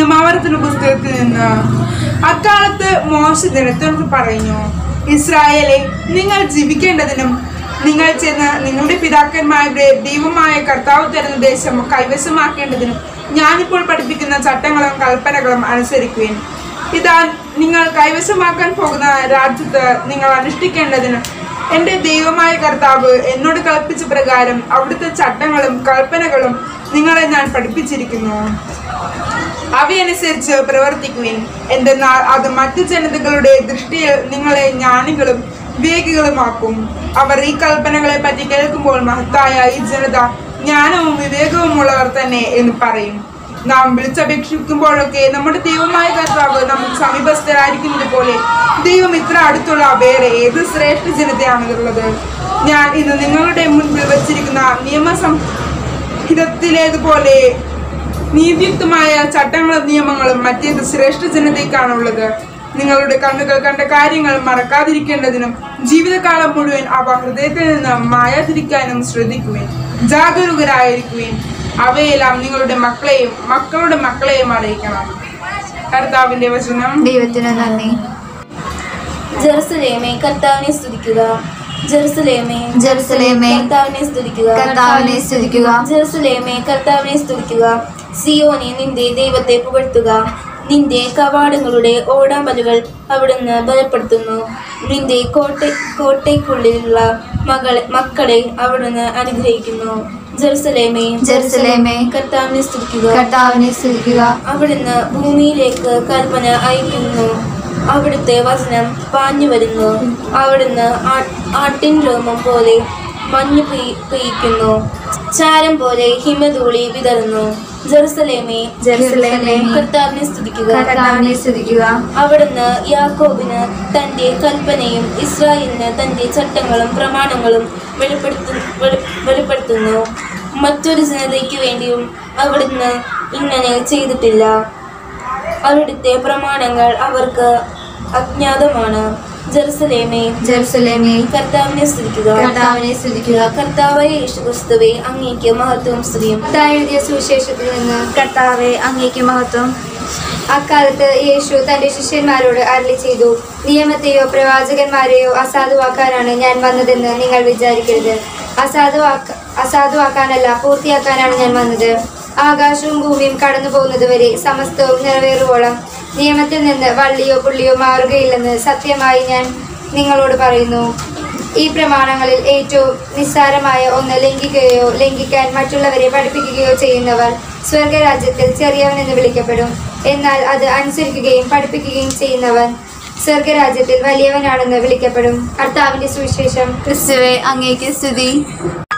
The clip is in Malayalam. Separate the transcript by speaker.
Speaker 1: നിയമാവർത്തന പുസ്തകത്തിൽ നിന്ന് അക്കാലത്ത് മോശ ദിനത്തോട് പറഞ്ഞു ഇസ്രായേലെ നിങ്ങൾ ജീവിക്കേണ്ടതിനും നിങ്ങൾ ചെന്ന് നിങ്ങളുടെ പിതാക്കന്മാരുടെ ദൈവമായ കർത്താവ് തരുന്ന ദേശം കൈവശമാക്കേണ്ടതിനും ഞാനിപ്പോൾ പഠിപ്പിക്കുന്ന ചട്ടങ്ങളും കൽപ്പനകളും അനുസരിക്കുവേൻ ഇതാ നിങ്ങൾ കൈവശമാക്കാൻ പോകുന്ന രാജ്യത്ത് നിങ്ങൾ അനുഷ്ഠിക്കേണ്ടതിന് എൻ്റെ ദൈവമായ കർത്താവ് എന്നോട് കൽപ്പിച്ച പ്രകാരം അവിടുത്തെ ചട്ടങ്ങളും കൽപ്പനകളും നിങ്ങളെ ഞാൻ പഠിപ്പിച്ചിരിക്കുന്നു അവയനുസരിച്ച് പ്രവർത്തിക്കുവിൻ എന്തെന്നാൽ അത് മറ്റു ജനതകളുടെ ദൃഷ്ടിയിൽ നിങ്ങളെ ജ്ഞാനികളും വിവേകികളുമാക്കും അവർ ഈ കൽപ്പനകളെ പറ്റി കേൾക്കുമ്പോൾ മഹത്തായ ഈ ജനത ജ്ഞാനവും വിവേകവും ഉള്ളവർ തന്നെ എന്ന് പറയും നാം വിളിച്ചപേക്ഷിക്കുമ്പോഴൊക്കെ നമ്മുടെ ദൈവമായ കർത്താവ് നമുക്ക് സമീപസ്ഥരായിരിക്കുന്നത് പോലെ ദൈവം ഇത്ര അടുത്തുള്ള വേറെ ഏത് ശ്രേഷ്ഠ ജനതയാണുള്ളത് ഞാൻ ഇന്ന് നിങ്ങളുടെ മുൻപിൽ വച്ചിരിക്കുന്ന നിയമസംഹിതത്തിലേതുപോലെ നീതിയുക്തമായ ചട്ടങ്ങളും നിയമങ്ങളും മറ്റേത് ശ്രേഷ്ഠ ജനതയ്ക്കാണുള്ളത് നിങ്ങളുടെ കണ്ണുകൾ കണ്ട കാര്യങ്ങൾ മറക്കാതിരിക്കേണ്ടതിനും ജീവിതകാലം മുഴുവൻ അവ ഹൃദയത്തിൽ നിന്ന് മായാതിരിക്കാനും ശ്രദ്ധിക്കുവേൻ ജാഗരൂകരായിരിക്കുവേൻ അവയെല്ലാം നിങ്ങളുടെ മക്കളെയും മക്കളുടെ മക്കളെയും അറിയിക്കണം കർത്താവിന്റെ വചനം
Speaker 2: ദൈവത്തിന് നന്ദി
Speaker 3: ജെറുസലേമേ കർത്താവിനെ സ്തുതിക്കുക ജെറുസലേമേ
Speaker 2: ജെറുസലേമേ
Speaker 3: കർത്താവിനെ സ്തുതിക്കുക
Speaker 2: കർത്താവിനെ സ്തുതിക്കുക
Speaker 3: ജെറുസലേമേ കർത്താവിനെ സ്തുതിക്കുക സിയോനെ നിന്റെ ദൈവത്തെ പുകഴ്ത്തുക നിന്റെ കവാടങ്ങളുടെ ഓടാമ്പലുകൾ അവിടുന്ന് ബലപ്പെടുത്തുന്നു നിന്റെ കോട്ട കോട്ടയ്ക്കുള്ളിലുള്ള മകളെ മക്കളെ അവിടുന്ന് അനുഗ്രഹിക്കുന്നു ജെറുസലേമേ
Speaker 2: ജെറുസലേമേ
Speaker 3: കർത്താവിനെ സ്തുതിക്കുക
Speaker 2: കർത്താവിനെ സ്തുതിക്കുക
Speaker 3: അവിടുന്ന് ഭൂമിയിലേക്ക് കൽപ്പന അയക്കുന്നു അവിടുത്തെ വചനം പാഞ്ഞു വരുന്നു അവിടുന്ന് ആ- ആട്ടിൻ രോമം പോലെ മഞ്ഞ് പെയ്- പെയ്യിക്കുന്നു ചാരം പോലെ ഹിമധൂളി വിതറുന്നു ജെറുസലേമേ
Speaker 2: ജെറുസലേമേ
Speaker 3: കർത്താവിനെ സ്തുതിക്കുക
Speaker 2: കർത്താവിനെ സ്തുതിക്കുക
Speaker 3: അവിടുന്ന് യാക്കോബിന് തന്റെ കൽപ്പനയും ഇസ്രായേലിന് തന്റെ ചട്ടങ്ങളും പ്രമാണങ്ങളും വെളിപ്പെടുത്തു വെളി- വെളിപ്പെടുത്തുന്നു മറ്റൊരു ജനതയ്ക്ക് വേണ്ടിയും അവിടുന്ന് ഇങ്ങനെ ചെയ്തിട്ടില്ല അവിടുത്തെ പ്രമാണങ്ങൾ അവർക്ക് അജ്ഞാതമാണ് ജെറുസലേമേ
Speaker 2: ജെറുസലേമേ
Speaker 3: കർത്താവിനെ സ്തുതിക്കുക
Speaker 2: കർത്താവിനെ സ്തുതിക്കുക
Speaker 3: കർത്താവായ യേശുക്രിസ്തുവേ അങ്ങേക്ക് മഹത്വം സ്തുതിയും
Speaker 2: താൻ എഴുതിയ സുവിശേഷത്തിൽ നിന്ന് കർത്താവെ അങ്ങേക്ക് മഹത്വം അക്കാലത്ത് യേശു തന്റെ ശിഷ്യന്മാരോട് അരളി ചെയ്തു നിയമത്തെയോ പ്രവാചകന്മാരെയോ അസാധുവാക്കാനാണ് ഞാൻ വന്നതെന്ന് നിങ്ങൾ വിചാരിക്കരുത് അസാധുവാക്ക അസാധുവാക്കാനല്ല പൂർത്തിയാക്കാനാണ് ഞാൻ വന്നത് ആകാശവും ഭൂമിയും കടന്നു പോകുന്നത് വരെ സമസ്തവും നിറവേറുവോളം നിയമത്തിൽ നിന്ന് വള്ളിയോ പുള്ളിയോ മാറുകയില്ലെന്ന് സത്യമായി ഞാൻ നിങ്ങളോട് പറയുന്നു ഈ പ്രമാണങ്ങളിൽ ഏറ്റവും നിസ്സാരമായ ഒന്ന് ലംഘിക്കുകയോ ലംഘിക്കാൻ മറ്റുള്ളവരെ പഠിപ്പിക്കുകയോ ചെയ്യുന്നവർ സ്വർഗരാജ്യത്തിൽ ചെറിയവൻ എന്ന് വിളിക്കപ്പെടും എന്നാൽ അത് അനുസരിക്കുകയും പഠിപ്പിക്കുകയും ചെയ്യുന്നവൻ സ്വർഗരാജ്യത്തിൽ വലിയവനാണെന്ന് വിളിക്കപ്പെടും കർത്താവിന്റെ സുവിശേഷം
Speaker 4: ക്രിസ്തുവെ അങ്ങേക്ക് സ്തുതി